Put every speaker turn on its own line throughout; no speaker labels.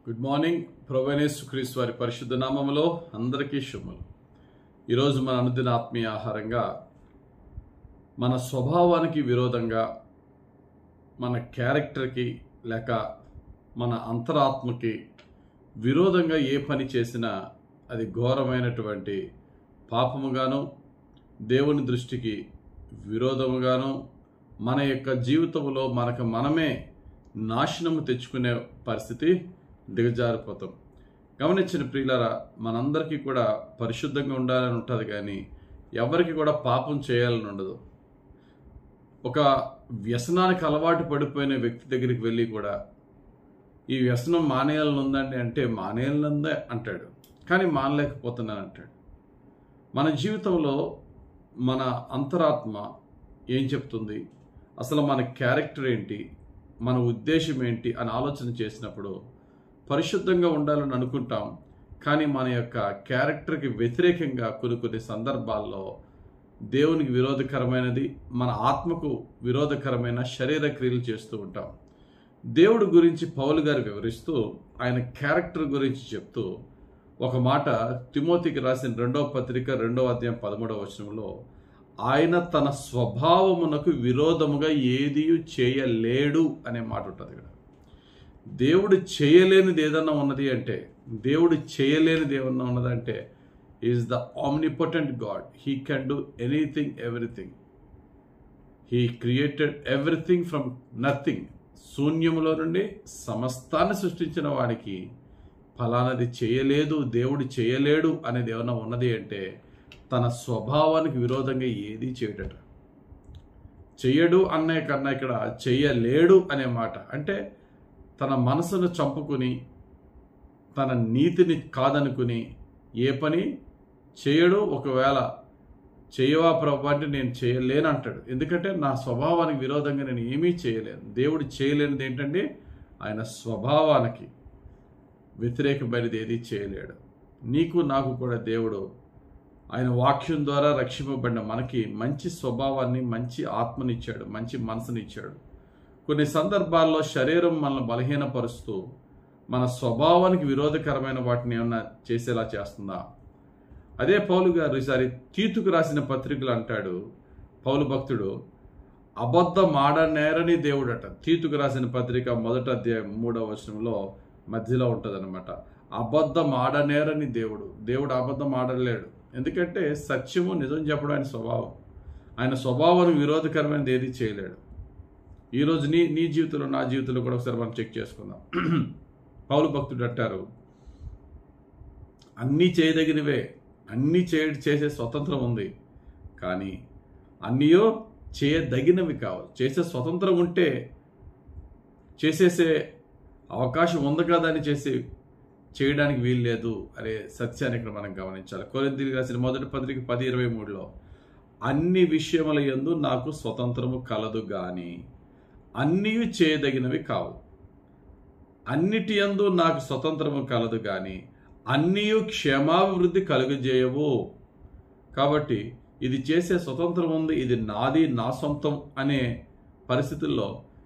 good morning ప్రొవెనేస్ క్రీస్తు వారి పరిశుద్ధ నామములో అందరికీ శుభములు ఈరోజు మన అనుదిన ఆత్మీయ ఆహారంగా మన స్వభావానికి విరోధంగా మన క్యారెక్టర్కి లేక మన అంతరాత్మకి విరోధంగా ఏ పని చేసినా అది ఘోరమైనటువంటి పాపముగాను దేవుని దృష్టికి విరోధముగాను మన యొక్క జీవితంలో మనకు మనమే నాశనము తెచ్చుకునే పరిస్థితి దిగజారిపోతాం గమనించిన ప్రియులారా మనందరికీ కూడా పరిశుద్ధంగా ఉండాలని ఉంటుంది కానీ ఎవరికి కూడా పాపం చేయాలని ఉండదు ఒక వ్యసనానికి అలవాటు పడిపోయిన వ్యక్తి దగ్గరికి వెళ్ళి కూడా ఈ వ్యసనం మానేయాలని ఉందండి అంటే మానేయాలని ఉందే అంటాడు కానీ మానలేకపోతున్నాను అంటాడు మన జీవితంలో మన అంతరాత్మ ఏం చెప్తుంది అసలు మన క్యారెక్టర్ ఏంటి మన ఉద్దేశం ఏంటి అని ఆలోచన చేసినప్పుడు పరిశుద్ధంగా ఉండాలని అనుకుంటాం కానీ మన యొక్క క్యారెక్టర్కి వ్యతిరేకంగా కొన్ని కొన్ని సందర్భాల్లో దేవునికి విరోధకరమైనది మన ఆత్మకు విరోధకరమైన శరీర క్రియలు చేస్తూ ఉంటాం దేవుడు గురించి పౌలు గారు వివరిస్తూ ఆయన క్యారెక్టర్ గురించి చెప్తూ ఒక మాట తిమోతికి రాసిన రెండవ పత్రిక రెండవ అధ్యాయం పదమూడవ వచనంలో ఆయన తన స్వభావమునకు విరోధముగా ఏది చేయలేడు అనే మాట ఉంటుంది ఇక్కడ దేవుడు చేయలేనిది ఏదన్నా ఉన్నది అంటే దేవుడు చేయలేనిది ఏమన్నా ఉన్నదంటే is the omnipotent God he can do anything everything he created everything from nothing శూన్యములో నుండి సమస్తాన్ని సృష్టించిన వాడికి ఫలానది చేయలేదు దేవుడు చేయలేడు అనేది ఏమన్నా ఉన్నది అంటే తన స్వభావానికి విరోధంగా ఏది చేయడట చెయ్యడు అనే కన్నా ఇక్కడ చెయ్యలేడు అనే మాట అంటే తన మనసును చంపుకుని తన నీతిని కాదనుకుని ఏ పని చేయడు ఒకవేళ చేయవా ప్రభు అంటే నేను చేయలేను అంటాడు ఎందుకంటే నా స్వభావానికి విరోధంగా నేను ఏమీ చేయలేను దేవుడు చేయలేనిది ఏంటంటే ఆయన స్వభావానికి వ్యతిరేకమైనది ఏది చేయలేడు నీకు నాకు కూడా దేవుడు ఆయన వాక్యం ద్వారా రక్షింపబడిన మనకి మంచి స్వభావాన్ని మంచి ఆత్మనిచ్చాడు మంచి మనసునిచ్చాడు కొన్ని సందర్భాల్లో శరీరం మనల్ని బలహీనపరుస్తూ మన స్వభావానికి విరోధకరమైన వాటిని ఏమన్నా చేసేలా చేస్తుందా అదే పౌలు గారు ఈసారి తీతుకు రాసిన పత్రికలు అంటాడు పౌలు భక్తుడు అబద్ధం ఆడనేరని దేవుడట తీతుకు రాసిన పత్రిక మొదట అధ్యాయం మూడవ వచనంలో మధ్యలో ఉంటుందన్నమాట అబద్ధం ఆడనేరని దేవుడు దేవుడు అబద్ధం ఆడలేడు ఎందుకంటే సత్యము నిజం చెప్పడం ఆయన స్వభావం ఆయన స్వభావానికి విరోధకరమైనది ఏది చేయలేడు ఈరోజు నీ నీ జీవితంలో నా జీవితంలో కూడా ఒకసారి మనం చెక్ చేసుకుందాం పౌలు భక్తుడు అంటారు అన్నీ చేయదగినవే అన్నీ చేయ చేసే స్వతంత్రం ఉంది కానీ అన్నీయో చేయదగినవి కావు చేసే స్వతంత్రం ఉంటే చేసేసే అవకాశం ఉంది కదా అని చేసి చేయడానికి వీలు లేదు అనే సత్యాన్ని ఇక్కడ మనం గమనించాలి కొరింతలు రాసిన మొదటి పత్రిక పది ఇరవై మూడులో అన్ని విషయముల యందు నాకు స్వతంత్రము కలదు గాని అన్నీ చేయదగినవి కావు అన్నిటి యందు నాకు స్వతంత్రము కలదు గాని అన్నీ క్షేమాభివృద్ధి కలుగజేయవు కాబట్టి ఇది చేసే స్వతంత్రం ఉంది ఇది నాది నా సొంతం అనే పరిస్థితుల్లో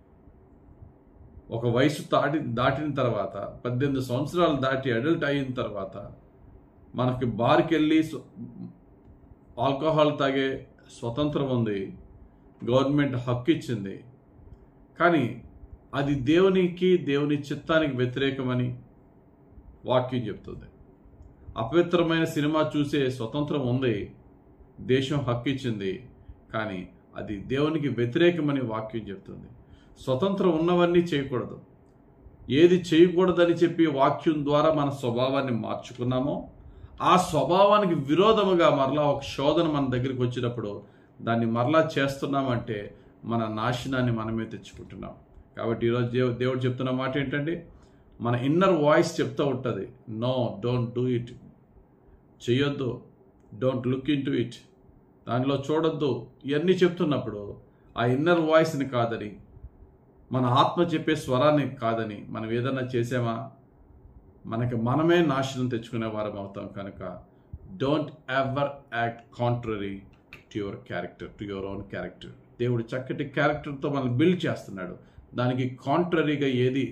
ఒక వయసు దాటి దాటిన తర్వాత పద్దెనిమిది సంవత్సరాలు దాటి అడల్ట్ అయిన తర్వాత మనకి బార్కి వెళ్ళి ఆల్కహాల్ తాగే స్వతంత్రం ఉంది గవర్నమెంట్ హక్కు ఇచ్చింది కానీ అది దేవునికి దేవుని చిత్తానికి వ్యతిరేకమని వాక్యం చెప్తుంది అపవిత్రమైన సినిమా చూసే స్వతంత్రం ఉంది దేశం హక్కు ఇచ్చింది కానీ అది దేవునికి వ్యతిరేకమని వాక్యం చెప్తుంది స్వతంత్రం ఉన్నవన్నీ చేయకూడదు ఏది చేయకూడదని చెప్పి వాక్యం ద్వారా మన స్వభావాన్ని మార్చుకున్నామో ఆ స్వభావానికి విరోధముగా మరలా ఒక శోధన మన దగ్గరికి వచ్చినప్పుడు దాన్ని మరలా చేస్తున్నామంటే మన నాశనాన్ని మనమే తెచ్చుకుంటున్నాం కాబట్టి ఈరోజు దేవు దేవుడు చెప్తున్న మాట ఏంటంటే మన ఇన్నర్ వాయిస్ చెప్తూ ఉంటుంది నో డోంట్ డూ ఇట్ చెయ్యొద్దు don't look into it దానిలో చూడొద్దు ఇవన్నీ చెప్తున్నప్పుడు ఆ ఇన్నర్ వాయిస్ని కాదని మన ఆత్మ చెప్పే స్వరాన్ని కాదని మనం ఏదన్నా చేసామా మనకి మనమే నాశనం తెచ్చుకునే వారం అవుతాం కనుక don't ever act contrary to your character to your own character దేవుడు చక్కటి క్యారెక్టర్తో మనల్ని బిల్డ్ చేస్తున్నాడు దానికి కాంట్రరీగా ఏది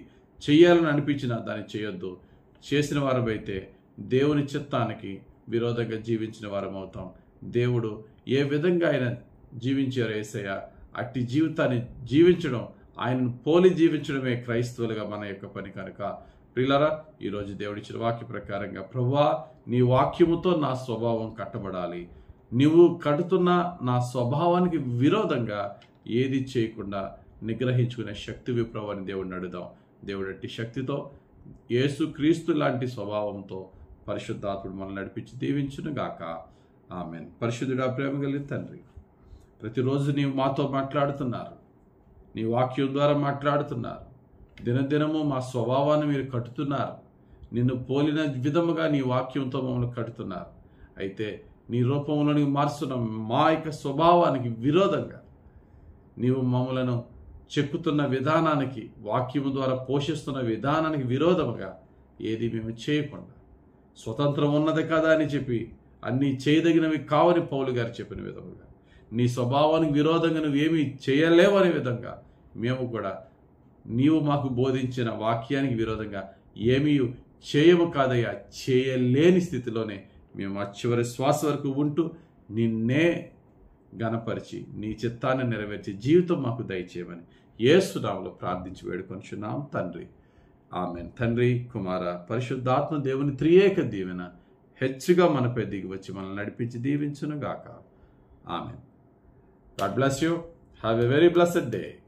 చెయ్యాలని అనిపించినా దాన్ని చేయొద్దు చేసిన వారమైతే దేవుని చిత్తానికి విరోధంగా జీవించిన వారం అవుతాం దేవుడు ఏ విధంగా ఆయన జీవించారో ఏసయ్య అట్టి జీవితాన్ని జీవించడం ఆయనను పోలి జీవించడమే క్రైస్తవులుగా మన యొక్క పని కనుక ప్రియులరా ఈరోజు దేవుడిచ్చిన వాక్య ప్రకారంగా ప్రభువా నీ వాక్యముతో నా స్వభావం కట్టబడాలి నువ్వు కడుతున్న నా స్వభావానికి విరోధంగా ఏది చేయకుండా నిగ్రహించుకునే శక్తి విప్రవాన్ని దేవుడిని అడుగుదాం దేవుడు అట్టి శక్తితో యేసు క్రీస్తు లాంటి స్వభావంతో పరిశుద్ధాత్ముడు మనల్ని నడిపించి దీవించును గాక ఆమెన్ పరిశుద్ధుడా ప్రేమ కలిగిన తండ్రి ప్రతిరోజు నీవు మాతో మాట్లాడుతున్నారు నీ వాక్యం ద్వారా మాట్లాడుతున్నారు దినదినము మా స్వభావాన్ని మీరు కట్టుతున్నారు నిన్ను పోలిన విధముగా నీ వాక్యంతో మమ్మల్ని కట్టుతున్నారు అయితే నీ రూపంలో నీవు మార్చున్న మా యొక్క స్వభావానికి విరోధంగా నీవు మమ్మలను చెక్కుతున్న విధానానికి వాక్యము ద్వారా పోషిస్తున్న విధానానికి విరోధముగా ఏది మేము చేయకుండా స్వతంత్రం ఉన్నది కదా అని చెప్పి అన్నీ చేయదగినవి కావని పౌలు గారు చెప్పిన విధముగా నీ స్వభావానికి విరోధంగా నువ్వేమీ చేయలేవు అనే విధంగా మేము కూడా నీవు మాకు బోధించిన వాక్యానికి విరోధంగా ఏమీ చేయము కాదయ్యా చేయలేని స్థితిలోనే మేము ఆ చివరి శ్వాస వరకు ఉంటూ నిన్నే గణపరిచి నీ చిత్తాన్ని నెరవేర్చి జీవితం మాకు దయచేయమని ఏసునామలో ప్రార్థించి వేడుకొంచున్నాం తండ్రి ఆమెన్ తండ్రి కుమార పరిశుద్ధాత్మ దేవుని త్రియేక దీవెన హెచ్చుగా మనపై దిగి వచ్చి మనల్ని నడిపించి దీవించును గాక amen God bless you have a very blessed day